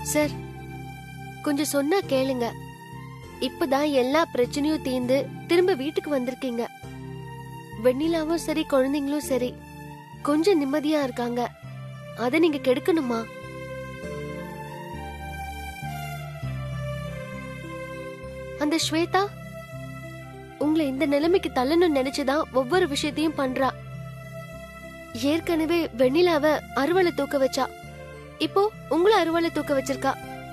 Sir கொஞ்சம் சொன்னா கேளுங்க இப்பதான் எல்லா பிரச்சனையும் தீர்ந்து திரும்ப வீட்டுக்கு வந்திருக்கீங்க வெண்ணிலாவும் சரி குழந்தைங்களும் சரி கொஞ்சம் நிம்மதியா இருக்காங்க அத நீங்க கெடுக்கணுமா அந்த ஸ்வேதா உங்களை இந்த நிலைமைக்கு தள்ளணும்னு நினைச்சுதான் ஒவ்வொரு விஷயத்தையும் பண்றா ஏற்கனவே வெண்ணிலாவ அறுவலை தூக்க வச்சா இப்போ உங்களை அறுவலை தூக்க வச்சிருக்கா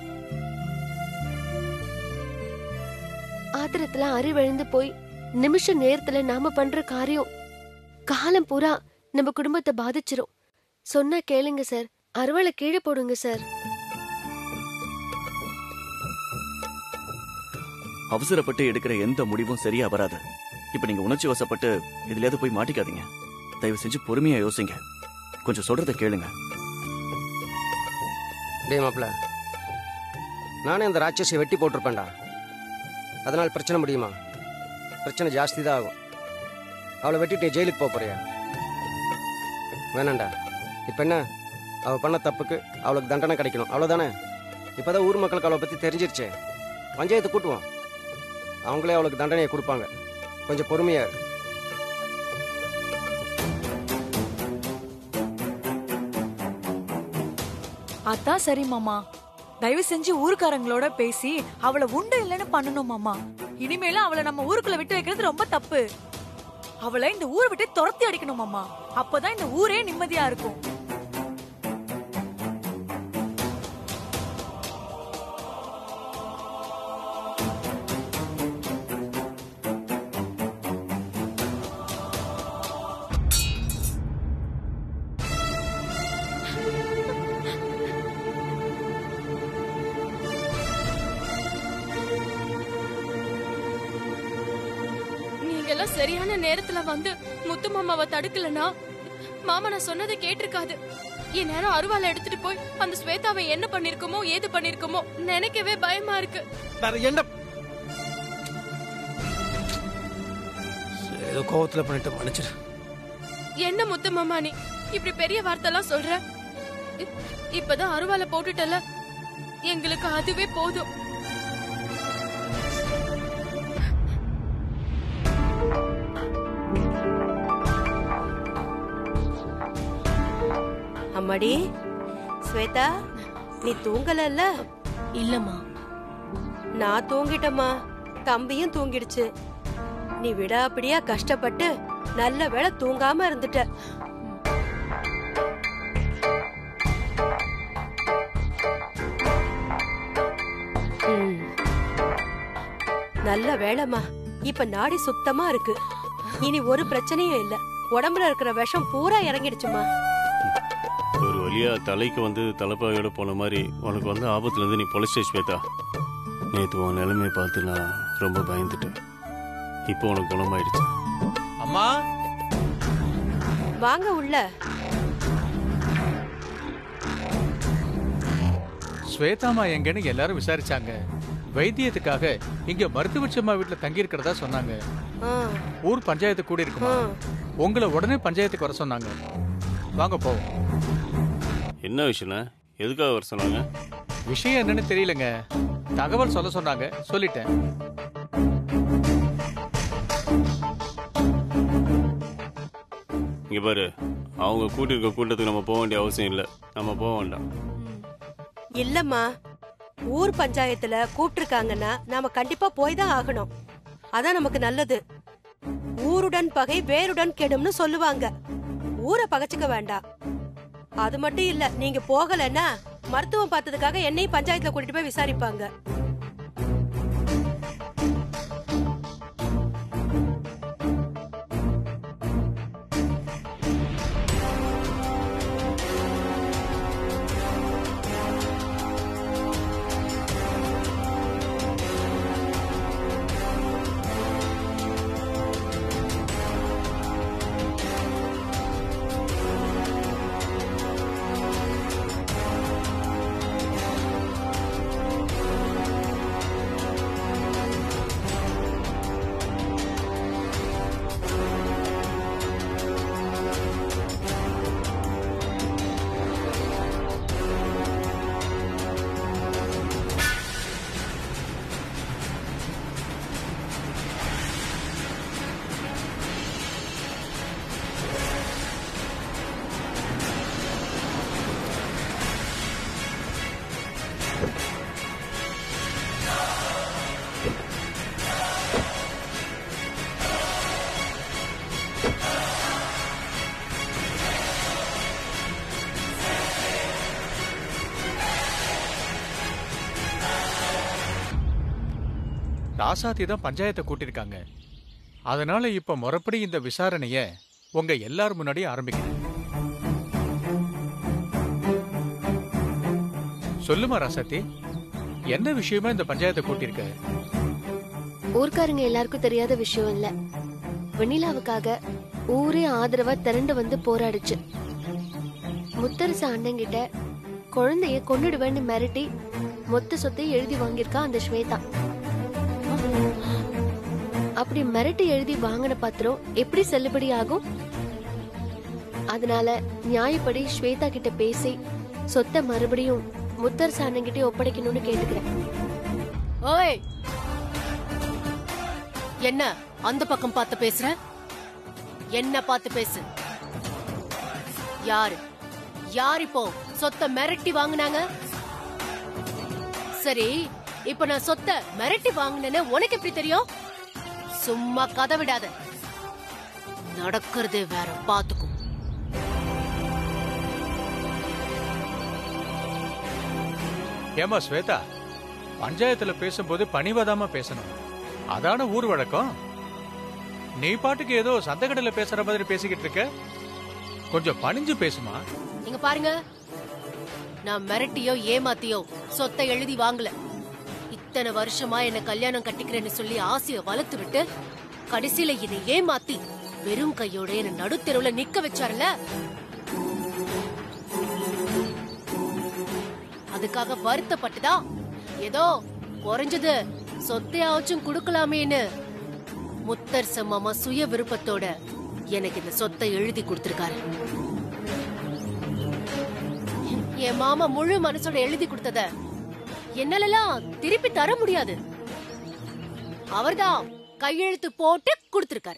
ஆத்திரத்துல அறிவழிந்து போய் நிமிஷ நேரத்துல நாம பண்ற காரியம் காலம் பூரா நம்ம குடும்பத்தை பாதிச்சிரும் சொன்னா கேளுங்க சார் அறுவலை கீழே போடுங்க சார் அவசரப்பட்டு எடுக்கிற எந்த முடிவும் சரியா வராது இப்ப நீங்க உணர்ச்சி வசப்பட்டு இதுலயாவது போய் மாட்டிக்காதீங்க தயவு செஞ்சு பொறுமையா யோசிங்க கொஞ்சம் சொல்றத கேளுங்க டேய் மாப்பிள நானே அந்த ராட்சஸை வெட்டி போட்டிருப்பேன்டா அதனால் பிரச்சனை முடியுமா பிரச்சனை ஜாஸ்தி தான் ஆகும் அவளை வெட்டிட்டு நீ ஜெயிலுக்கு போக போறியா வேணாண்டா இப்போ என்ன அவள் பண்ண தப்புக்கு அவளுக்கு தண்டனை கிடைக்கணும் அவ்வளோதானே இப்போதான் ஊர் மக்களுக்கு அவளை பற்றி தெரிஞ்சிருச்சே பஞ்சாயத்து கூட்டுவோம் அவங்களே அவளுக்கு தண்டனையை கொடுப்பாங்க கொஞ்சம் பொறுமையா இரு. அதான் சரி மாமா தயவு செஞ்சு ஊருக்காரங்களோட பேசி அவளை உண்டு இல்லைன்னு பண்ணணும் மாமா இனிமேல அவளை நம்ம ஊருக்குள்ள விட்டு வைக்கிறது ரொம்ப தப்பு அவளை இந்த ஊரை விட்டு துரத்தி அடிக்கணும் மாமா அப்பதான் இந்த ஊரே நிம்மதியா இருக்கும் நீங்க எல்லாம் சரியான நேரத்துல வந்து முத்து மாமாவை தடுக்கலனா மாமா நான் சொன்னதை கேட்டிருக்காது என் நேரம் அருவாலை எடுத்துட்டு போய் அந்த ஸ்வேதாவை என்ன பண்ணிருக்குமோ ஏது பண்ணிருக்குமோ நினைக்கவே பயமா இருக்கு வேற என்ன சரி, ஏதோ கோவத்துல பண்ணிட்டு மன்னிச்சிரு என்ன முத்து மாமா நீ இப்படி பெரிய வார்த்தைலாம் சொல்ற இ- இப்பதான் அருவாலை போட்டுட்டல எங்களுக்கு அதுவே போதும் அம்மாடி ஸ்வேதா நீ தூங்கலல்ல இல்லம்மா நான் தூங்கிட்டம்மா தம்பியும் தூங்கிடுச்சு நீ விடாப்பிடியா கஷ்டப்பட்டு நல்ல வேளை தூங்காம இருந்துட்ட ம். நல்ல வேலைம்மா இப்ப நாடி சுத்தமா இருக்கு இனி ஒரு பிரச்சனையும் இல்ல உடம்புல இருக்கிற விஷம் பூரா இறங்கிடுச்சுமா ஒரு வழியா தலைக்கு வந்து தலைப்பாயோட போன மாதிரி உனக்கு வந்து ஆபத்துல இருந்து நீ பொலிஸ் ஸ்டேஷன் போய்த்தா நேற்று உன் நிலைமையை பார்த்து நான் ரொம்ப பயந்துட்டேன் இப்போ உனக்கு குணமாயிடுச்சு அம்மா வாங்க உள்ள ஸ்வேதாமா எங்கன்னு எல்லாரும் விசாரிச்சாங்க வைத்தியத்துக்காக இங்க மருத்துவச்சம்மா வீட்டுல தங்கி இருக்கிறதா சொன்னாங்க ஆ, ஊர் பஞ்சாயத்து கூடி இருக்குமா ஆ. உங்களை உடனே பஞ்சாயத்துக்கு வர சொன்னாங்க வாங்க போவோம் என்ன விஷயம்னா எதுக்காக வர சொன்னாங்க விஷயம் என்னன்னு தெரியலங்க தகவல் சொல்ல சொன்னாங்க சொல்லிட்டேன் இங்க பாரு அவங்க கூட்டியிருக்க கூட்டத்துக்கு நம்ம போக வேண்டிய அவசியம் இல்லை நம்ம போக வேண்டாம் இல்லம்மா ஊர் பஞ்சாயத்துல கூப்பிட்டிருக்காங்கன்னா நாம கண்டிப்பா போய் தான் ஆகணும் அதான் நமக்கு நல்லது ஊருடன் பகை வேருடன் கெடும்னு சொல்லுவாங்க ஊரை பகைச்சுக்க வேண்டாம் அது மட்டும் இல்ல நீங்க போகலன்னா மருத்துவம் பார்த்ததுக்காக என்னையும் பஞ்சாயத்துல கூட்டிட்டு போய் விசாரிப்பாங்க ராசாத்தி தான் பஞ்சாயத்தை கூட்டியிருக்காங்க அதனால இப்ப முறைப்படி இந்த விசாரணைய உங்க எல்லார் முன்னாடி ஆரம்பிக்கிறேன் சொல்லுமா ராசாத்தி என்ன விஷயமா இந்த பஞ்சாயத்தை கூட்டியிருக்க ஊர்க்காரங்க எல்லாருக்கும் தெரியாத விஷயம் இல்ல வெண்ணிலாவுக்காக ஊரே ஆதரவா திரண்டு வந்து போராடுச்சு முத்தரசு அண்ணங்கிட்ட குழந்தைய கொன்னுடுவேன்னு மிரட்டி மொத்த சொத்தை எழுதி வாங்கியிருக்கா அந்த ஸ்வேதா அப்படி மிரட்டி எழுதி வாங்கின பத்திரம் எப்படி செல்லுபடி ஆகும் அதனால நியாயப்படி ஸ்வேதா கிட்ட பேசி சொத்தை மறுபடியும் முத்தரசு அண்ணங்கிட்டே ஒப்படைக்கணும்னு கேட்டுக்கிறேன் ஓய் என்ன அந்த பக்கம் பார்த்து பேசுற என்ன பார்த்து பேசு யாரு யார் இப்போ சொத்தை மிரட்டி வாங்குனாங்க சரி இப்ப நான் சொத்தை மிரட்டி வாங்கினேன்னு உனக்கு எப்படி தெரியும் சும்மா கதை விடாத நடக்கிறதே வேற பாத்துக்கும் ஏமா ஸ்வேதா பஞ்சாயத்துல பேசும்போது பணிவாதாம பேசணும் அதான ஊர் வழக்கம் நீ பாட்டுக்கு ஏதோ சந்தகடல பேசுற மாதிரி பேசிக்கிட்டு இருக்க கொஞ்சம் பணிஞ்சு பேசுமா இங்க பாருங்க நான் மிரட்டியோ ஏமாத்தியோ சொத்தை எழுதி வாங்கல இத்தனை வருஷமா என்ன கல்யாணம் கட்டிக்கிறேன்னு சொல்லி ஆசைய வளர்த்து விட்டு கடைசியில என்னை ஏமாத்தி வெறும் கையோட என்ன நடுத்தெருவுல நிக்க வச்சாருல அதுக்காக வருத்தப்பட்டுதான் ஏதோ குறைஞ்சது சொத்தையாச்சும் கொடுக்கலாமேன்னு முத்தரச மாமா சுய விருப்பத்தோட எனக்கு இந்த சொத்தை எழுதி கொடுத்திருக்காரு என் மாமா முழு மனசோட எழுதி கொடுத்தத என்னாலலாம் திருப்பி தர முடியாது அவர்தான் கையெழுத்து போட்டு கொடுத்திருக்காரு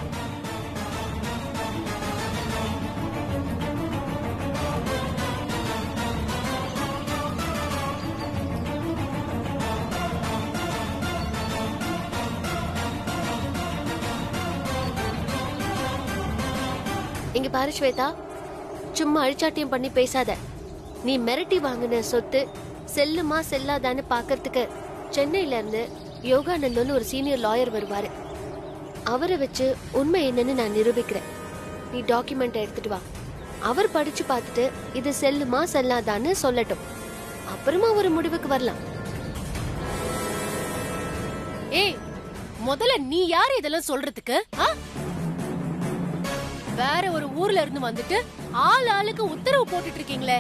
இங்க பாரு ஸ்வேதா சும்மா அழிச்சாட்டியம் பண்ணி பேசாத நீ மிரட்டி வாங்கின சொத்து செல்லுமா செல்லாதான்னு பாக்கறதுக்கு சென்னையில இருந்து யோகானந்தன் ஒரு சீனியர் லாயர் வருவாரு அவரை வச்சு உண்மை என்னன்னு நான் நிரூபிக்கிறேன் நீ டாக்குமெண்ட் எடுத்துட்டு வா அவர் படிச்சு பார்த்துட்டு இது செல்லுமா செல்லாதான்னு சொல்லட்டும் அப்புறமா ஒரு முடிவுக்கு வரலாம் ஏய் முதல்ல நீ யார் இதெல்லாம் சொல்றதுக்கு ஆ? வேற ஒரு ஊர்ல இருந்து வந்துட்டு ஆள் ஆளுக்கு உத்தரவு போட்டுட்டு இருக்கீங்களே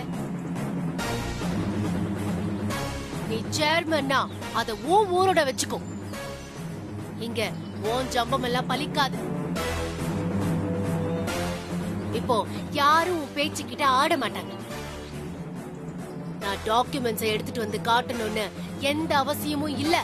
நீ சேர்மன்னா அத உன் ஊரோட வச்சுக்கோ இங்க உன் ஜம்பம் எல்லாம் பலிக்காது இப்போ யாரும் உன் பேச்சுக்கிட்ட ஆட மாட்டாங்க நான் டாக்குமெண்ட்ஸை எடுத்துட்டு வந்து காட்டணும்னு எந்த அவசியமும் இல்ல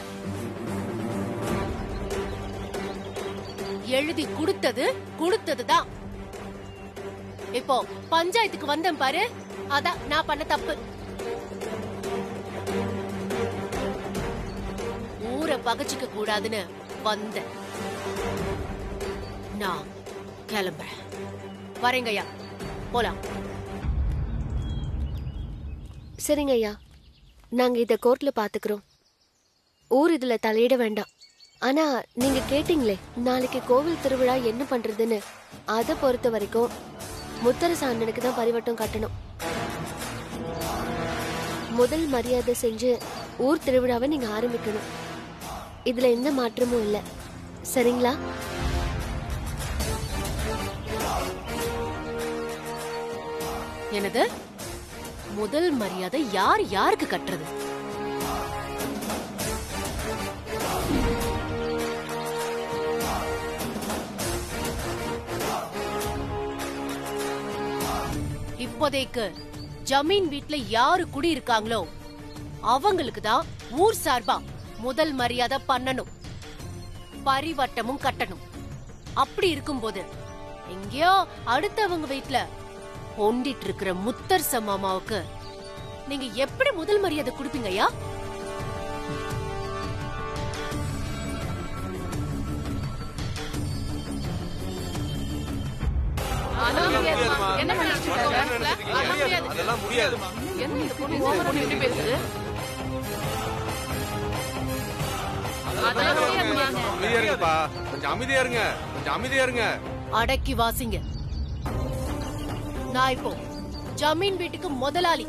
எழுதி கொடுத்தது கொடுத்ததுதான் இப்போ பஞ்சாயத்துக்கு வந்தேன் பாரு அதான் நான் பண்ண தப்பு ஊரை பகச்சிக்க கூடாதுன்னு வந்தேன் நான் கிளம்புறேன் வரேங்கய்யா போலாம் சரிங்க ஐயா நாங்க இத கோர்ட்ல பாத்துக்கிறோம் ஊர் இதுல தலையிட வேண்டாம் ஆனா நீங்க கேட்டீங்களே நாளைக்கு கோவில் திருவிழா என்ன பண்றதுன்னு அத பொறுத்த வரைக்கும் முத்தரசு அண்ணனுக்கு தான் பரிவட்டம் கட்டணும் முதல் மரியாதை செஞ்சு ஊர் திருவிழாவை நீங்க ஆரம்பிக்கணும் இதுல எந்த மாற்றமும் இல்ல சரிங்களா எனது முதல் மரியாதை யார் யாருக்கு கட்டுறது இப்போதைக்கு ஜமீன் வீட்ல யாரு குடி இருக்காங்களோ அவங்களுக்கு தான் ஊர் சார்பா முதல் மரியாதை பண்ணணும் பரிவட்டமும் கட்டணும் அப்படி இருக்கும்போது எங்கேயோ அடுத்தவங்க வீட்ல பொண்டிட்டு இருக்கிற முத்தர் மாமாவுக்கு நீங்க எப்படி முதல் மரியாதை கொடுப்பீங்கய்யா என்ன பண்ணிட்டு இருக்காங்க? அதெல்லாம் முடியாது என்ன இந்த பொண்ணு ஓவரா நின்னு பேசுது அமைதியா இருங்கப்பா கொஞ்சம் அமைதியா இருங்க கொஞ்சம் அமைதியா இருங்க அடக்கி வாசிங்க நான் இப்போ ஜமீன் வீட்டுக்கு முதலாளி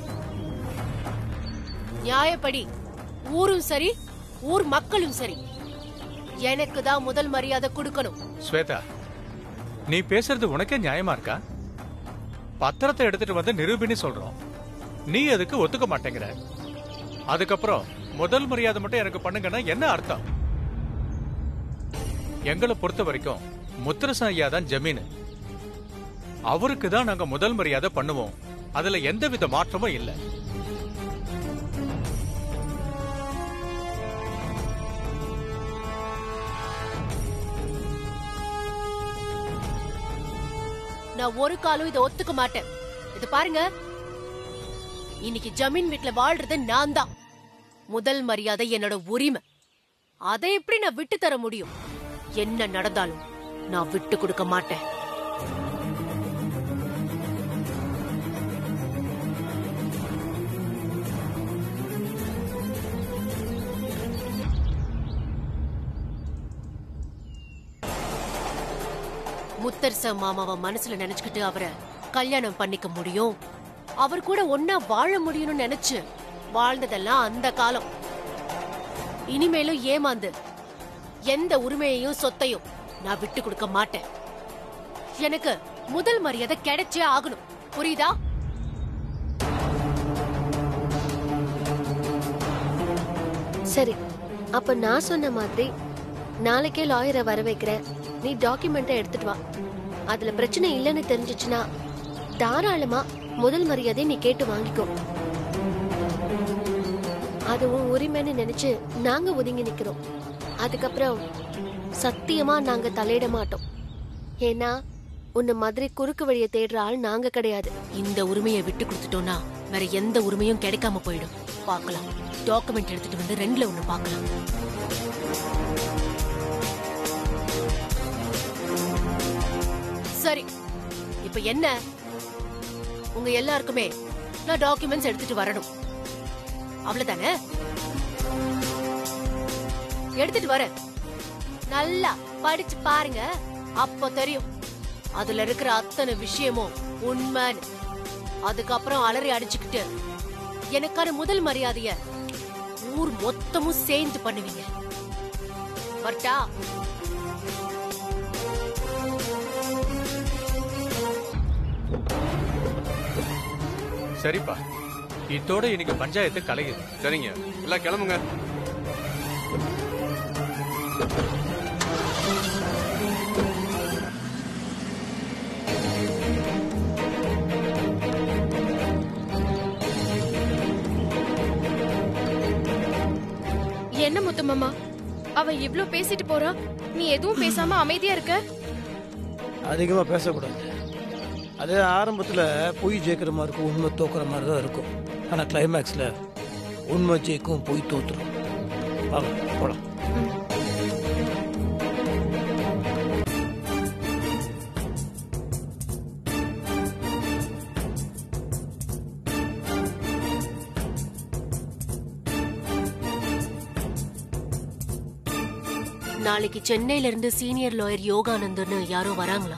நியாயப்படி ஊரும் சரி ஊர் மக்களும் சரி எனக்கு தான் முதல் மரியாதை கொடுக்கணும் ஸ்வேதா நீ பேசுறது உனக்கே நியாயமா இருக்கா பத்திரத்தை எடுத்துட்டு வந்து நிரூபின்னு சொல்றோம் நீ அதுக்கு ஒத்துக்க மாட்டேங்கிற அதுக்கப்புறம் முதல் மரியாதை மட்டும் எனக்கு பண்ணுங்கன்னா என்ன அர்த்தம் எங்களை பொறுத்த வரைக்கும் முத்திரசன் ஐயா தான் ஜமீன் அவருக்கு தான் நாங்க முதல் மரியாதை பண்ணுவோம் அதுல எந்தவித மாற்றமும் இல்லை நான் ஒரு காலம் இதை ஒத்துக்க மாட்டேன் இது பாருங்க இன்னைக்கு ஜமீன் வீட்ல வாழ்றது நான் தான் முதல் மரியாதை என்னோட உரிமை அதை எப்படி நான் விட்டு தர முடியும் என்ன நடந்தாலும் நான் விட்டு கொடுக்க மாட்டேன் முத்தரச மாமாவை மனசுல நினைச்சுக்கிட்டு அவரை கல்யாணம் பண்ணிக்க முடியும் அவர் கூட ஒன்னா வாழ முடியும்னு நினைச்சு வாழ்ந்ததெல்லாம் அந்த காலம் இனிமேலும் ஏமாந்து எந்த உரிமையையும் சொத்தையும் நான் விட்டு கொடுக்க மாட்டேன் எனக்கு முதல் மரியாதை கிடைச்சே ஆகணும் புரியுதா சரி அப்ப நான் சொன்ன மாதிரி நாளைக்கே லாயரை வர வைக்கிறேன் நீ டாக்குமெண்ட்டை எடுத்துட்டு வா அதுல பிரச்சனை இல்லைன்னு தெரிஞ்சிச்சுன்னா தாராளமா முதல் மரியாதை நீ கேட்டு வாங்கிக்கோ அது உன் உரிமைன்னு நினைச்சு நாங்க ஒதுங்கி நிக்கிறோம் அதுக்கப்புறம் சத்தியமா நாங்க தலையிட மாட்டோம் ஏன்னா உன்ன மாதிரி குறுக்கு வழியை தேடுற ஆள் நாங்க கிடையாது இந்த உரிமையை விட்டு கொடுத்துட்டோம்னா வேற எந்த உரிமையும் கிடைக்காம போயிடும் பார்க்கலாம் டாக்குமெண்ட் எடுத்துட்டு வந்து ரெண்டுல ஒண்ணு பார்க்கலாம் சரி இப்ப என்ன உங்க எல்லாருக்குமே நான் டாக்குமெண்ட்ஸ் எடுத்துட்டு வரணும் அவ்வளவுதானே எடுத்துட்டு வரேன் நல்லா படிச்சு பாருங்க அப்போ தெரியும் அதுல இருக்கிற அத்தனை விஷயமும் உண்மைன்னு அதுக்கப்புறம் அலறி அடிச்சுக்கிட்டு எனக்கான முதல் மரியாதைய ஊர் மொத்தமும் சேர்ந்து பண்ணுவீங்க வரட்டா சரிப்பா இதோட இன்னைக்கு பஞ்சாயத்து கலையுது சரிங்க எல்லாம் கிளம்புங்க என்ன முத்தம்மாமா அவ இவ்ளோ பேசிட்டு போறா நீ எதுவும் பேசாம அமைதியா இருக்க அதிகமாக பேசக்கூடாது அது ஆரம்பத்தில் பொய் ஜெயிக்கிற மாதிரி இருக்கும் உண்மை தோக்குற மாதிரி தான் இருக்கும் ஆனால் கிளைமேக்ஸில் உண்மை ஜெயிக்கும் பொய் தோத்துரும் வாங்க போகலாம் நாளைக்கு சென்னையில இருந்து சீனியர் லாயர் யோகானந்தன்னு யாரோ வராங்களா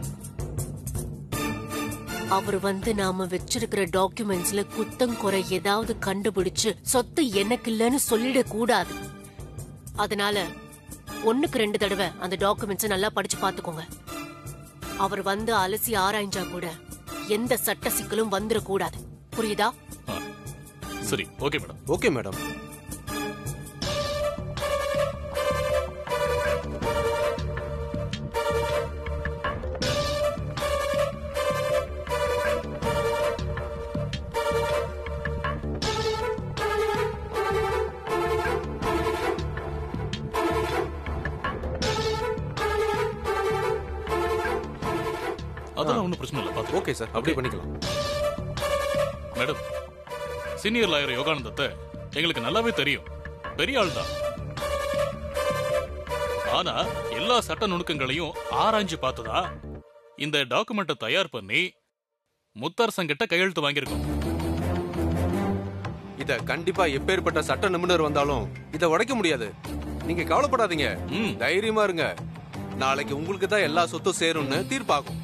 அவர் வந்து நாம வச்சிருக்கிற டாக்குமெண்ட்ஸ்ல குத்தம் குறை ஏதாவது கண்டுபிடிச்சு சொத்து எனக்கு இல்லைன்னு சொல்லிட கூடாது அதனால ஒண்ணுக்கு ரெண்டு தடவை அந்த டாக்குமெண்ட்ஸை நல்லா படிச்சு பாத்துக்கோங்க அவர் வந்து அலசி ஆராய்ஞ்சா கூட எந்த சட்ட சிக்கலும் வந்துடக்கூடாது புரியுதா சரி ஓகே மேடம் ஓகே மேடம் அதெல்லாம் ஒன்றும் பிரச்சனை இல்லை பார்த்து ஓகே சார் அப்படியே பண்ணிக்கலாம் மேடம் சீனியர் லாயர் யோகானந்தத்தை எங்களுக்கு நல்லாவே தெரியும் பெரிய ஆள் தான் ஆனா எல்லா சட்ட நுணுக்கங்களையும் ஆராய்ஞ்சு பார்த்ததா இந்த டாக்குமெண்ட்டை தயார் பண்ணி முத்தரசங்கிட்ட கையெழுத்து வாங்கியிருக்கோம் இத கண்டிப்பா எப்பேற்பட்ட சட்ட நிபுணர் வந்தாலும் இத உடைக்க முடியாது நீங்க கவலைப்படாதீங்க தைரியமா இருங்க நாளைக்கு உங்களுக்கு தான் எல்லா சொத்தும் சேரும்னு தீர்ப்பாகும்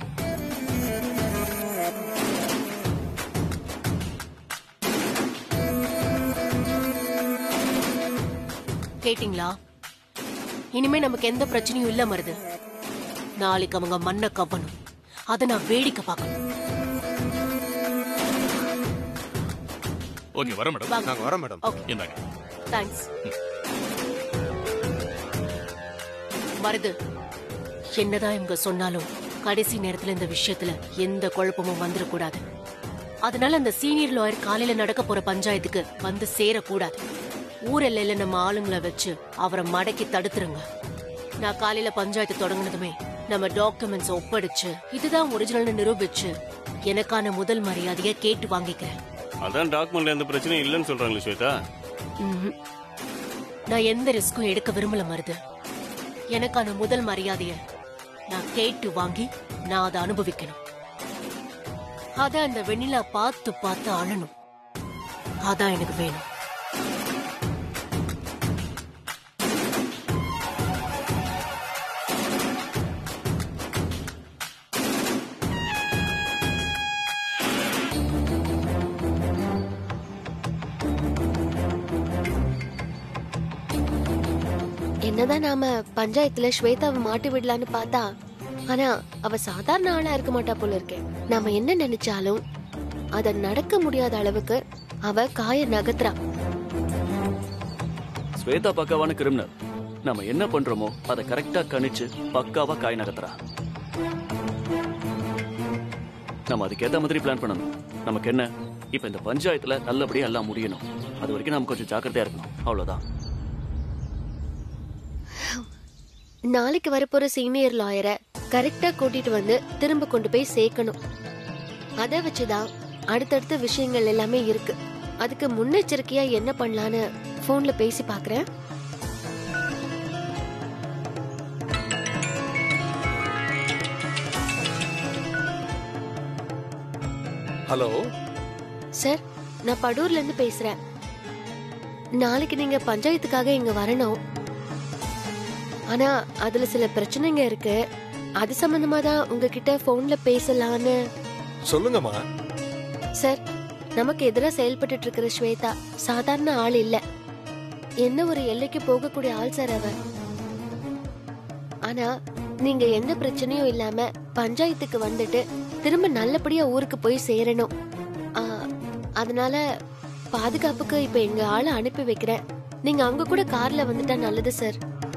கேட்டிங்களா இனிமே நமக்கு எந்த பிரச்சனையும் இல்ல மருது நாளைக்கு அவங்க மண்ணை கவ்வணும் அதை நான் வேடிக்கை பார்க்கணும் ஓகே வர மேடம் வாங்க. நாங்க வரோம் மேடம் ஓகே இந்தாங்க தேங்க்ஸ் மருது என்னதான் இவங்க சொன்னாலும் கடைசி நேரத்துல இந்த விஷயத்துல எந்த குழப்பமும் வந்துடக்கூடாது அதனால அந்த சீனியர் லாயர் காலையில நடக்க போற பஞ்சாயத்துக்கு வந்து சேரக்கூடாது ஊர் எல்லையில நம்ம ஆளுங்களை வச்சு அவரை மடக்கி தடுத்துருங்க நான் காலையில பஞ்சாயத்து தொடங்குனதுமே நம்ம டாக்குமெண்ட்ஸ் ஒப்படைச்சு இதுதான் ஒரிஜினல்னு நிரூபிச்சு எனக்கான முதல் மரியாதையை கேட்டு வாங்கிக்கிறேன் அதான் டாக்குமெண்ட்ல எந்த பிரச்சனையும் இல்லைன்னு சொல்றாங்களே ஸ்வேதா ம்ஹும். நான் எந்த ரிஸ்க்கும் எடுக்க விரும்பல மருது எனக்கான முதல் மரியாதைய நான் கேட்டு வாங்கி நான் அதை அனுபவிக்கணும் அத அந்த வெண்ணிலா பார்த்து பார்த்து அழணும் அதான் எனக்கு வேணும் என்னதான் நாம பஞ்சாயத்துல ஸ்வேதாவை மாட்டி விடலான்னு பார்த்தா ஆனா அவ சாதாரண ஆளா இருக்க மாட்டா போல இருக்கே நாம என்ன நினைச்சாலும் அத நடக்க முடியாத அளவுக்கு அவ காய நகர்த்துறா ஸ்வேதா பக்காவான கிரிமினல் நம்ம என்ன பண்றோமோ அதை கரெக்டா கணிச்சு பக்காவா காய் நகர்த்துறா நம்ம அதுக்கேத்த மாதிரி பிளான் பண்ணணும் நமக்கு என்ன இப்ப இந்த பஞ்சாயத்துல நல்லபடியா எல்லாம் முடியணும் அது வரைக்கும் நம்ம கொஞ்சம் ஜாக்கிரதையா இருக்கணும் அவ்வளவுதான் நாளைக்கு வரப்போற சீனியர் லாயரை கரெக்டா கூட்டிட்டு வந்து திரும்ப கொண்டு போய் சேர்க்கணும் அதை வச்சுதான் அடுத்தடுத்த விஷயங்கள் எல்லாமே இருக்கு அதுக்கு முன்னெச்சரிக்கையா என்ன பண்ணலான்னு போன்ல பேசி பாக்குறேன் ஹலோ சார் நான் படூர்ல இருந்து பேசுறேன் நாளைக்கு நீங்க பஞ்சாயத்துக்காக இங்க வரணும் ஆனா அதுல சில பிரச்சனைங்க இருக்கு அது சம்பந்தமா தான் உங்ககிட்ட போன்ல பேசலான்னு சொல்லுங்கம்மா சார் நமக்கு எதிராக செயல்பட்டு இருக்கிற ஸ்வேதா சாதாரண ஆள் இல்ல என்ன ஒரு எல்லைக்கு போகக்கூடிய ஆள் சார் அவ ஆனா நீங்க எந்த பிரச்சனையும் இல்லாம பஞ்சாயத்துக்கு வந்துட்டு திரும்ப நல்லபடியா ஊருக்கு போய் சேரணும் ஆ, அதனால பாதுகாப்புக்கு இப்ப எங்க ஆளை அனுப்பி வைக்கிறேன் நீங்க அங்க கூட கார்ல வந்துட்டா நல்லது சார்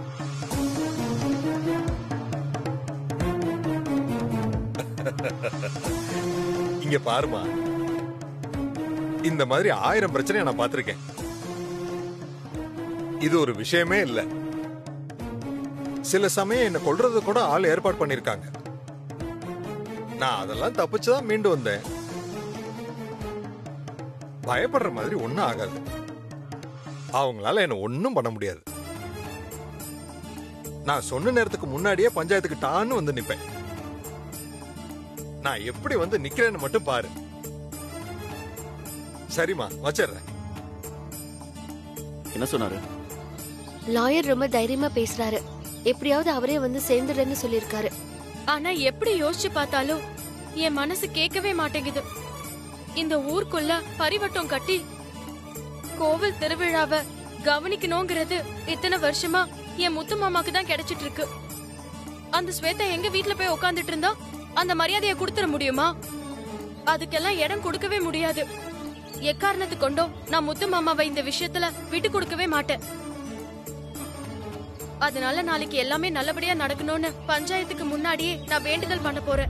இங்க பாருமா இந்த மாதிரி ஆயிரம் பிரச்சனையை நான் பார்த்திருக்கேன் இது ஒரு விஷயமே இல்ல சில சமயம் என்ன கொல்றது கூட ஆள் ஏற்பாடு பண்ணிருக்காங்க நான் அதெல்லாம் தப்பிச்சுதான் மீண்டு வந்தேன் பயப்படுற மாதிரி ஒண்ணும் ஆகாது அவங்களால என்ன ஒண்ணும் பண்ண முடியாது நான் சொன்ன நேரத்துக்கு முன்னாடியே பஞ்சாயத்துக்கு டான்னு வந்து நிப்பேன் நான் எப்படி வந்து நிக்கிறேன்னு மட்டும் பாரு சரிம்மா வச்சிடுறேன் என்ன சொன்னாரு லாயர் ரொம்ப தைரியமா பேசுறாரு எப்படியாவது அவரே வந்து சேர்ந்துடுறேன்னு சொல்லியிருக்காரு ஆனா எப்படி யோசிச்சு பார்த்தாலும் என் மனசு கேட்கவே மாட்டேங்குது இந்த ஊருக்குள்ள பரிவட்டம் கட்டி கோவில் திருவிழாவை கவனிக்கணுங்கிறது இத்தனை வருஷமா என் முத்து மாமாக்கு தான் கிடைச்சிட்டு இருக்கு அந்த ஸ்வேதா எங்க வீட்ல போய் உட்கார்ந்துட்டு இருந்தா அந்த மரியாதையை கொடுத்துட முடியுமா அதுக்கெல்லாம் இடம் கொடுக்கவே முடியாது எக்காரணத்து கொண்டோ நான் முத்து மாமாவை இந்த விஷயத்துல விட்டு கொடுக்கவே மாட்டேன் அதனால நாளைக்கு எல்லாமே நல்லபடியா நடக்கணும்னு பஞ்சாயத்துக்கு முன்னாடியே நான் வேண்டுதல் பண்ண போறேன்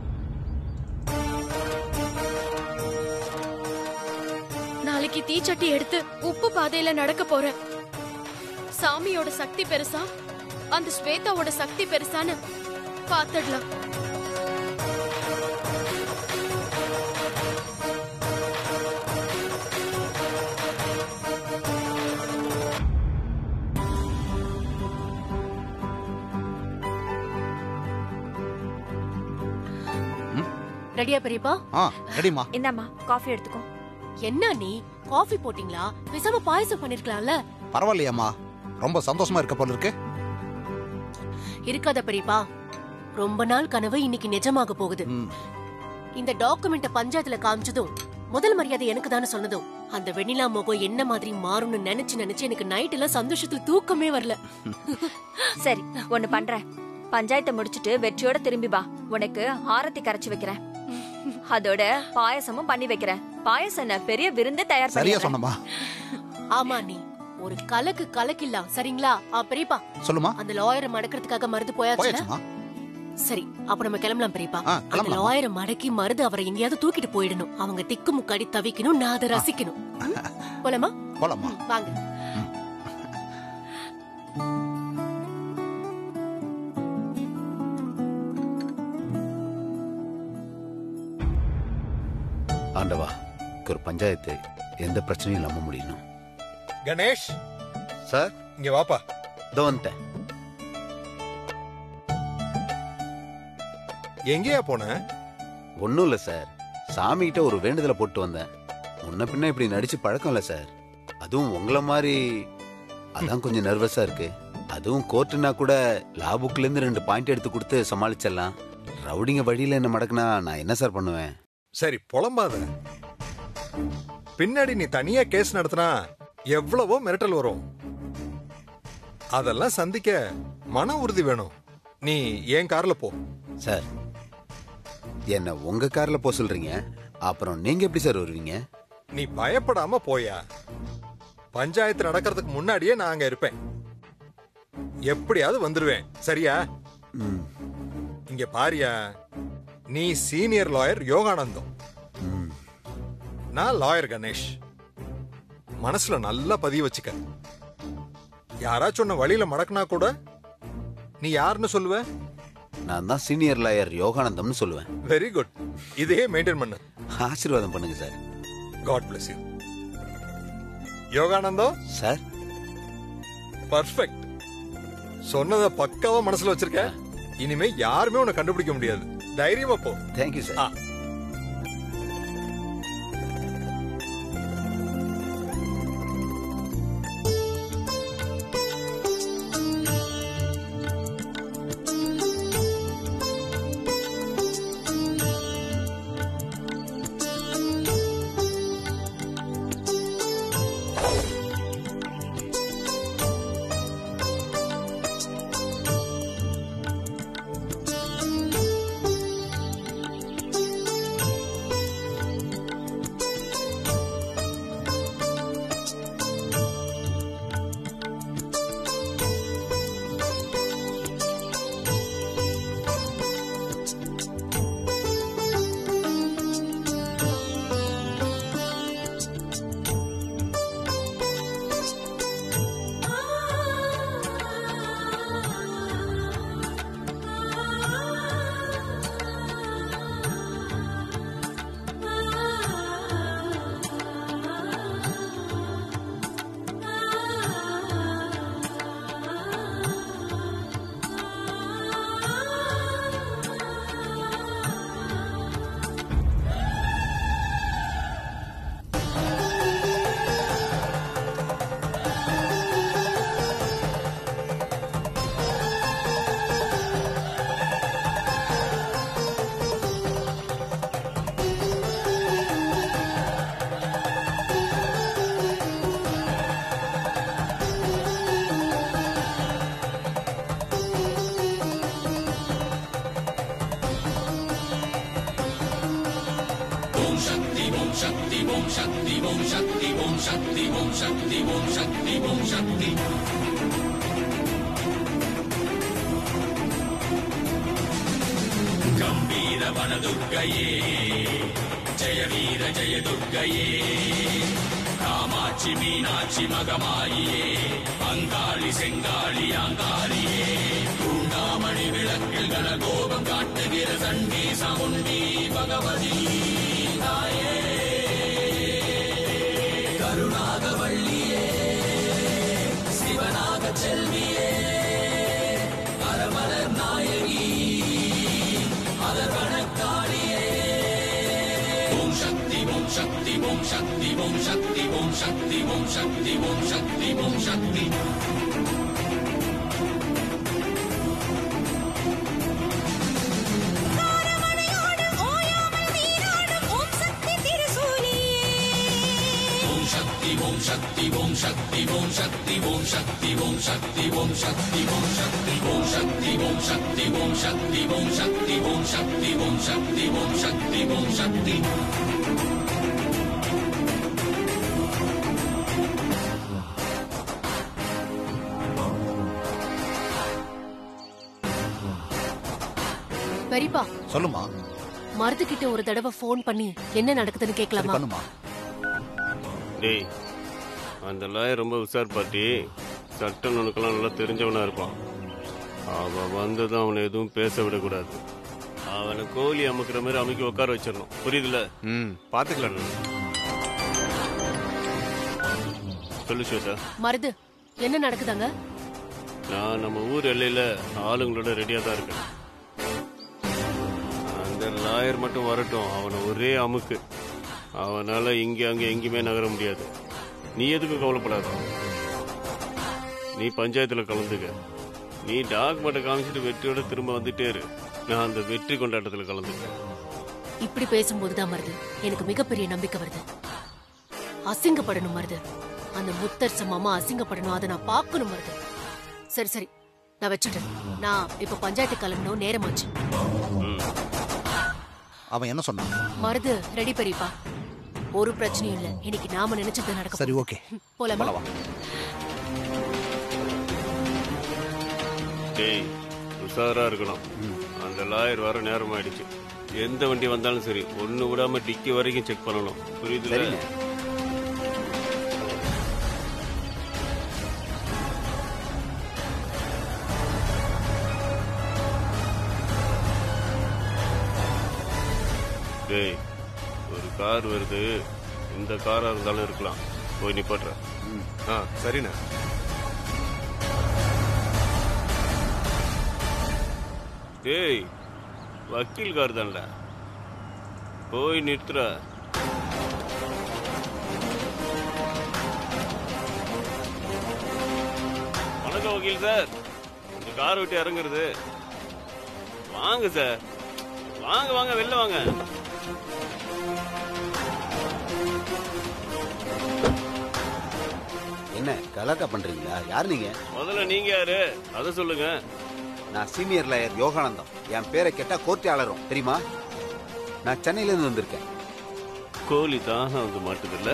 நாளைக்கு தீச்சட்டி எடுத்து உப்பு பாதையில நடக்க போறேன் சாமியோட சக்தி பெருசா அந்த ஸ்வேதாவோட சக்தி பெருசான்னு பாத்துடலாம் ரெடியா பெரியப்பா ஆ ரெடிமா இந்தாம்மா காஃபி எடுத்துக்கோ என்ன நீ காஃபி போட்டீங்களா பேசாம பாயசம் பண்ணிருக்கலாம்ல பரவாயில்லையாம்மா ரொம்ப சந்தோஷமா இருக்க போல இருக்கு இருக்காத பெரியப்பா ரொம்ப நாள் கனவு இன்னைக்கு நிஜமாக போகுது இந்த டாக்குமெண்ட பஞ்சாயத்துல காமிச்சதும் முதல் மரியாதை எனக்கு தானே சொன்னதும் அந்த வெண்ணிலா முகம் என்ன மாதிரி மாறும்னு நினைச்சு நினைச்சு எனக்கு நைட் எல்லாம் சந்தோஷத்துல தூக்கமே வரல சரி ஒண்ணு பண்றேன் பஞ்சாயத்தை முடிச்சிட்டு வெற்றியோட திரும்பி வா உனக்கு ஆரத்தி கரைச்சு வைக்கிறேன் அதோட பாயசமும் பண்ணி வைக்கிறேன் பாயசம் என்ன பெரிய விருந்தே தயார் சரியா பண்ணிடுறேன். சொன்னமா ஆமா நீ ஒரு கலக்கு கலக்கில்லாம் சரிங்களா ஆ பெரியப்பா சொல்லுமா அந்த லாயரை மடக்கிறதுக்காக மருது போயாச்சுல போயாச்சுமா சரி அப்ப நம்ம கிளம்பலாம் பெரியப்பா ஆ, அந்த கிளம்பலாமா? லாயரை மடக்கி மருது அவரை எங்கேயாவது தூக்கிட்டு போயிடணும் அவங்க திக்கு முக்காடி தவிக்கணும் நான் அதை ரசிக்கணும் ம்? போலாமா போலாமா ம், வாங்க ஆண்டவா ஒரு பஞ்சாயத்து எந்த பிரச்சனையும் இல்லாம முடியணும் கணேஷ் சார் இங்க வாப்பா இதோ வந்துட்டேன் எங்கேயா போன ஒன்றும் இல்லை சார் சாமிகிட்ட ஒரு வேண்டுதலை போட்டு வந்தேன் முன்ன பின்ன இப்படி நடிச்சு பழக்கம் இல்லை சார் அதுவும் உங்களை மாதிரி அதான் கொஞ்சம் நர்வஸா இருக்கு அதுவும் கோர்ட்டுனா கூட லா புக்ல இருந்து ரெண்டு பாயிண்ட் எடுத்து கொடுத்து சமாளிச்சிடலாம் ரவுடிங்க வழியில என்ன மடக்குனா நான் என்ன சார் பண்ணுவேன் சரி புலம்பாத பின்னாடி நீ தனியா கேஸ் நடத்தினா எவ்வளவோ மிரட்டல் வரும் அதெல்லாம் சந்திக்க மன உறுதி வேணும் நீ என் கார்ல போ சார் என்ன உங்க கார்ல போக சொல்றீங்க அப்புறம் நீங்க எப்படி சார் வருவீங்க நீ பயப்படாம போயா பஞ்சாயத்து நடக்கிறதுக்கு முன்னாடியே நான் அங்க இருப்பேன் எப்படியாவது வந்துருவேன் சரியா ம் இங்க பாரியா நீ சீனியர் லாயர் யோகானந்தம் ம் நான் லாயர் கணேஷ் மனசுல நல்லா பதிய வச்சுக்க யாராச்சும் உன்னை வழியில மடக்குனா கூட நீ யாருன்னு சொல்லுவ நான் தான் சீனியர் லாயர் யோகானந்தம்னு சொல்லுவேன் வெரி குட் இதையே மெயின்டைன் பண்ணு ஆசீர்வாதம் பண்ணுங்க sir god bless you Yoganandam sir perfect சொன்னதை பக்காவா மனசுல வச்சிருக்க இனிமே யாருமே உன்னை கண்டுபிடிக்க முடியாது தைரியமா போ தேங்க்யூ சார் ஆ. சக்தி ஓம் சக்தி ஓம் சக்தி ஓம் சக்தி ஓம் சக்தி ஓம் சக்தி பெரியப்பா சொல்லுமா மருதுகிட்ட ஒரு தடவை ஃபோன் பண்ணி என்ன நடக்குதுன்னு சரி கேட்கலாமா பண்ணுமா டேய் அந்த லாயர் ரொம்ப உஷார் பாட்டி சட்ட நுணுக்கெல்லாம் நல்லா தெரிஞ்சவனா இருப்பான் அவன் வந்ததும் அவனை எதுவும் பேச விடக்கூடாது அவனை கோழி அமுக்கிற மாதிரி அமுக்கி உட்கார வச்சிடணும் புரியுதுல ம் பாத்துக்கலாம் சொல்லு ஸ்வேதா மருது என்ன நடக்குதாங்க நான் நம்ம ஊர் எல்லையில ஆளுங்களோட ரெடியா தான் இருக்கேன் அந்த லாயர் மட்டும் வரட்டும் அவனை ஒரே அமுக்கு அவனால இங்க அங்க எங்கேயுமே நகர முடியாது நீ எதுக்கு கவலைப்படாத நீ பஞ்சாயத்துல கலந்துக்க நீ டாக்குமெண்ட்டை காமிச்சிட்டு வெற்றியோட திரும்ப வந்துட்டே இரு நான் அந்த வெற்றி கொண்டாட்டத்துல கலந்துக்கிறேன் இப்படி பேசும்போதுதான் மருது எனக்கு மிகப்பெரிய நம்பிக்கை வருது அசிங்கப்படணும் மருது அந்த முத்தரச மாமா அசிங்கப்படணும் அதை நான் பார்க்கணும் மருது சரி சரி நான் வச்சுட்டேன் நான் இப்ப பஞ்சாயத்து கிளம்பணும் நேரமாச்சு அவன் என்ன சொன்னான் மருது ரெடி பெரியப்பா ஒரு பிரச்சனையும் இல்ல இன்னைக்கு நாம நினைச்சது நடக்க சரி போகுது. ஓகே போலாமா டேய் உஷாரா இருக்கணும் அந்த லாயர் வர நேரம் ஆயிடுச்சு எந்த வண்டி வந்தாலும் சரி ஒண்ணு விடாம டிக்கி வரைக்கும் செக் பண்ணணும் புரியுதுல சரிண்ணே. டேய் ஒரு கார் வருது இந்த காரா இருந்தாலும் இருக்கலாம் போய் நிப்பாட்டுற ஆ சரிண்ணே டேய் வக்கீல் கார் தான்டா போய் நிறுத்துற வணக்கம் வக்கீல் சார் இந்த கார் விட்டு இறங்குறது வாங்க சார் வாங்க வாங்க வெளில வாங்க என்ன கலாட்டா பண்றீங்களா யார் நீங்க முதல்ல நீங்க யாரு அதை சொல்லுங்க நான் சீனியர் லாயர் யோகானந்தம் என் பேரை கேட்டா கோர்ட்டே அலறும் தெரியுமா நான் சென்னையில இருந்து வந்திருக்கேன் கோழி தாகம் வந்து மாட்டுது இல்ல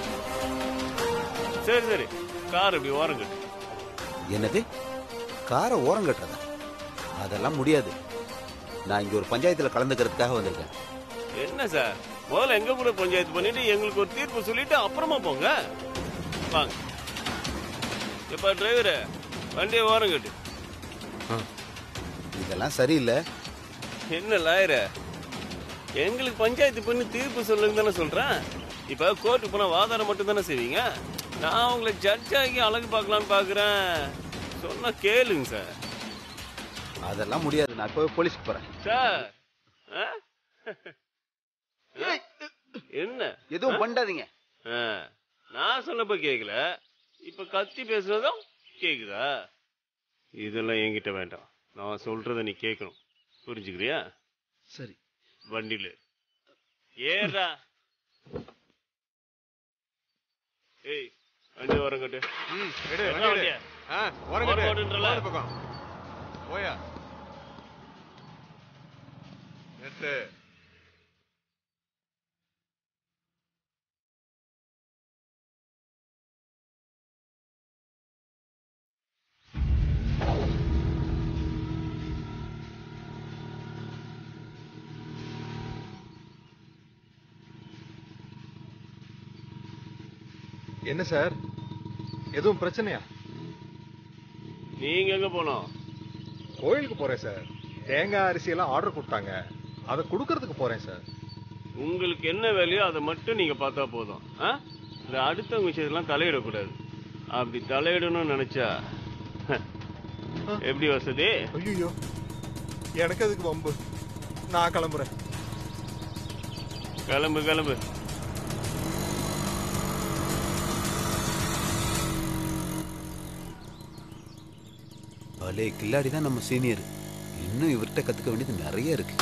சரி சரி கார் இப்படி ஓரம் கட்டு என்னது காரை ஓரம் கட்டுறதா அதெல்லாம் முடியாது நான் இங்க ஒரு பஞ்சாயத்துல கலந்துக்கிறதுக்காக வந்திருக்கேன் என்ன சார் முதல்ல எங்க கூட பஞ்சாயத்து பண்ணிட்டு எங்களுக்கு ஒரு தீர்ப்பு சொல்லிட்டு அப்புறமா போங்க வாங்க எப்ப டிரைவரு வண்டியை ஓரம் கட்டு இதெல்லாம் சரியில்லை என்ன லாயர எங்களுக்கு பஞ்சாயத்து பண்ணி தீர்ப்பு சொல்லுங்க தானே சொல்றேன் இப்ப கோர்ட்டு போனா வாதாடம் மட்டும் தானே செய்வீங்க நான் உங்களை ஜட்ஜ் ஆகி அழகு பார்க்கலான்னு பாக்குறேன் சொன்னா கேளுங்க சார் அதெல்லாம் முடியாது நான் இப்போ போலீஸ்க்கு போறேன் சார் ஆ? என்ன எதுவும் பண்ணாதீங்க ஆ, நான் சொன்னப்ப கேக்கல இப்ப கத்தி பேசுனதும் கேக்குதா இதெல்லாம் என்கிட்ட வேண்டாம் நான் சொல்றத நீ கேட்கணும் புரிஞ்சுக்கிறியா சரி வண்டியில ஏறா ஏய் வண்டி ஓரம் கட்டு ம் எடு என்ன வண்டி எடு வண்டியா? ஆ ஓரம் கட்டு ஓரம் ஓடுன்றல? போகாத பக்கம் போயா நிறுத்து என்ன சார் எதுவும் பிரச்சனையா நீங்க எங்க போனோம் கோயிலுக்கு போறேன் சார் தேங்காய் அரிசி எல்லாம் ஆர்டர் கொடுத்தாங்க அதை கொடுக்கறதுக்கு போறேன் சார் உங்களுக்கு என்ன வேலையோ அதை மட்டும் நீங்க பார்த்தா போதும் ஆ? இந்த அடுத்தவங்க விஷயத்தெல்லாம் தலையிடக்கூடாது அப்படி தலையிடணும்னு நினைச்சா எப்படி வசதி ஐயோ எனக்கு அதுக்கு வம்பு நான் கிளம்புறேன் கிளம்பு கிளம்பு பலே கில்லாடி தான் நம்ம சீனியர் இன்னும் இவர்கிட்ட கத்துக்க வேண்டியது நிறைய இருக்கு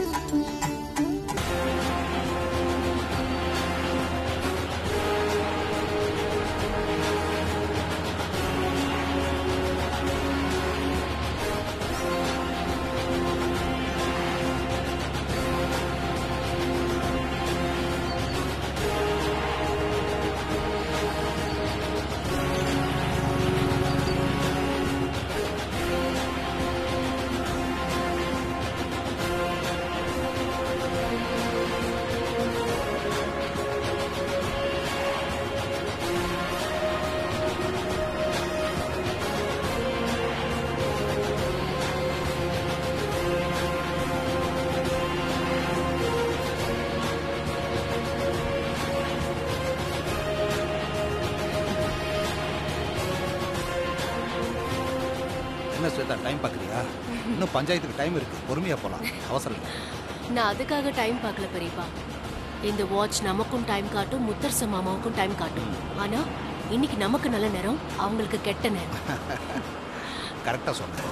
என்ன ஸ்வேதா டைம் பார்க்குறியா இன்னும் பஞ்சாயத்துக்கு டைம் இருக்கு பொறுமையா போலாம் அவசரம் இல்லை நான் அதுக்காக டைம் பார்க்கல பெரியப்பா இந்த வாட்ச் நமக்கும் டைம் காட்டும் முத்தரச மாமாவுக்கும் டைம் காட்டும் ஆனா இன்னைக்கு நமக்கு நல்ல நேரம் அவங்களுக்கு கெட்ட நேரம் கரெக்டா சொன்னேன்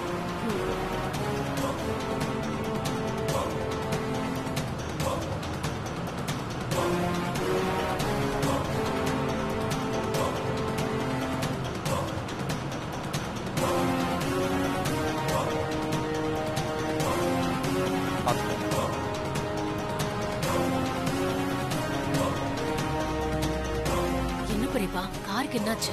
என்ன பெரியப்பா காருக்கு என்னாச்சு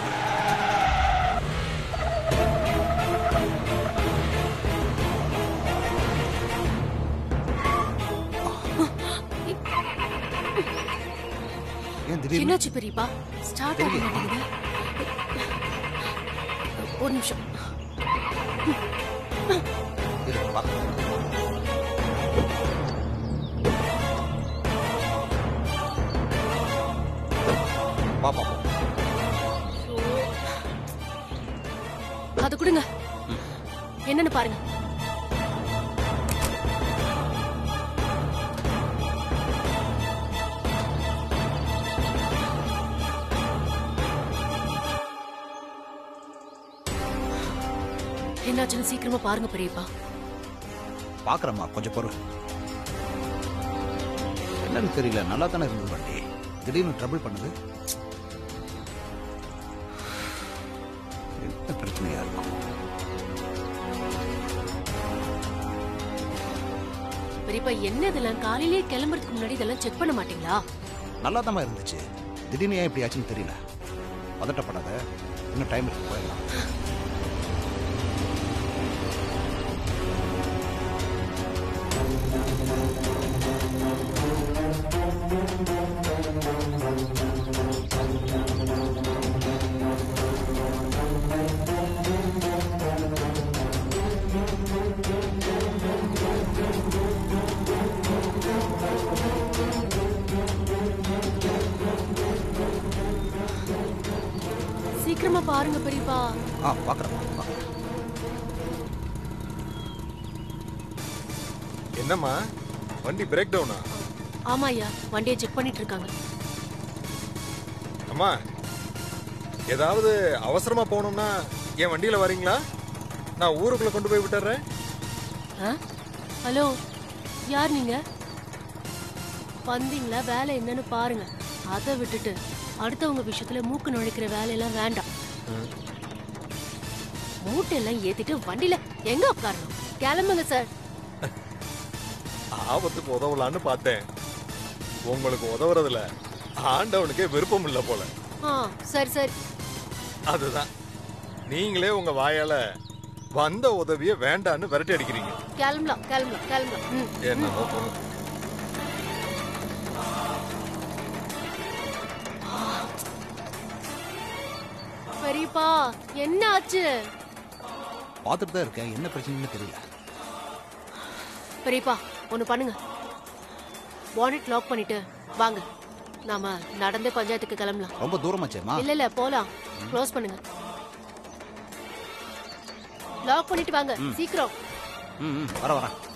ஏன் திடீர்னு என்னாச்சு பெரியப்பா ஸ்டார்ட் ஆக மாட்டேங்குது ஒரு நிமிஷம் இரு, பார்க்கலாம். பாப்பா அது கொடுங்க என்னன்னு பாருங்க என்னாச்சுன்னு சீக்கிரமா பாருங்க பெரியப்பா பார்க்குறேம்மா கொஞ்சம் பொறு என்னன்னு தெரியல நல்லா தானே இருந்தது வண்டி திடீர்னு ட்ரபிள் பண்ணுது என்ன பிரச்சனையா இருக்கும் பெரியப்பா என்ன இதெல்லாம் காலையிலேயே கிளம்புறதுக்கு முன்னாடி இதெல்லாம் செக் பண்ண மாட்டீங்களா நல்லா தான் இருந்துச்சு திடீர்னு ஏன் இப்படி ஆச்சுன்னு தெரியல பதட்டப்படாத இன்னும் டைம் இருக்கு போயிடலாம் சீக்கிரமா பாருங்க பெரியப்பா ஆ பார்க்குறேம்மா என்னம்மா வண்டி பிரேக் டவுனா ஆமா ஐயா வண்டியை செக் பண்ணிட்டு இருக்காங்க அம்மா ஏதாவது அவசரமா போகணும்னா என் வண்டியில வரீங்களா நான் ஊருக்குள்ள கொண்டு போய் விட்டுறேன் ஆ? ஹலோ யார் நீங்க வந்தீங்களா வேலை என்னன்னு பாருங்க அதை விட்டுட்டு அடுத்தவங்க விஷயத்துல மூக்கு நுழைக்கிற வேலையெல்லாம் வேண்டாம் மூட்டையெல்லாம் ஏத்திட்டு வண்டியில எங்க உட்காரணும் கிளம்புங்க சார் ஆபத்துக்கு உதவலான்னு பார்த்தேன் உங்களுக்கு உதவுறதுல ஆண்டவனுக்கே விருப்பம் இல்லை போல ஆ சரி சரி அதுதான் நீங்களே உங்க வாயால வந்த உதவிய வேண்டான்னு விரட்டி அடிக்கிறீங்க கிளம்பலாம் கிளம்பலாம் கிளம்பலாம் ம், என்னமோ போங்க. பெரியப்பா என்ன ஆச்சு பார்த்துட்டு தான் இருக்கேன் என்ன பிரச்சனைன்னு தெரியல பெரியப்பா ஒண்ணு பண்ணுங்க பானட் லாக் பண்ணிட்டு வாங்க நாம நடந்தே பஞ்சாயத்துக்கு கிளம்பலாம் ரொம்ப தூரமாச்சேம்மா இல்ல இல்ல போலாம் க்ளோஸ் பண்ணுங்க லாக் பண்ணிட்டு வாங்க ம். சீக்கிரம் ம் ம், வர வரேன்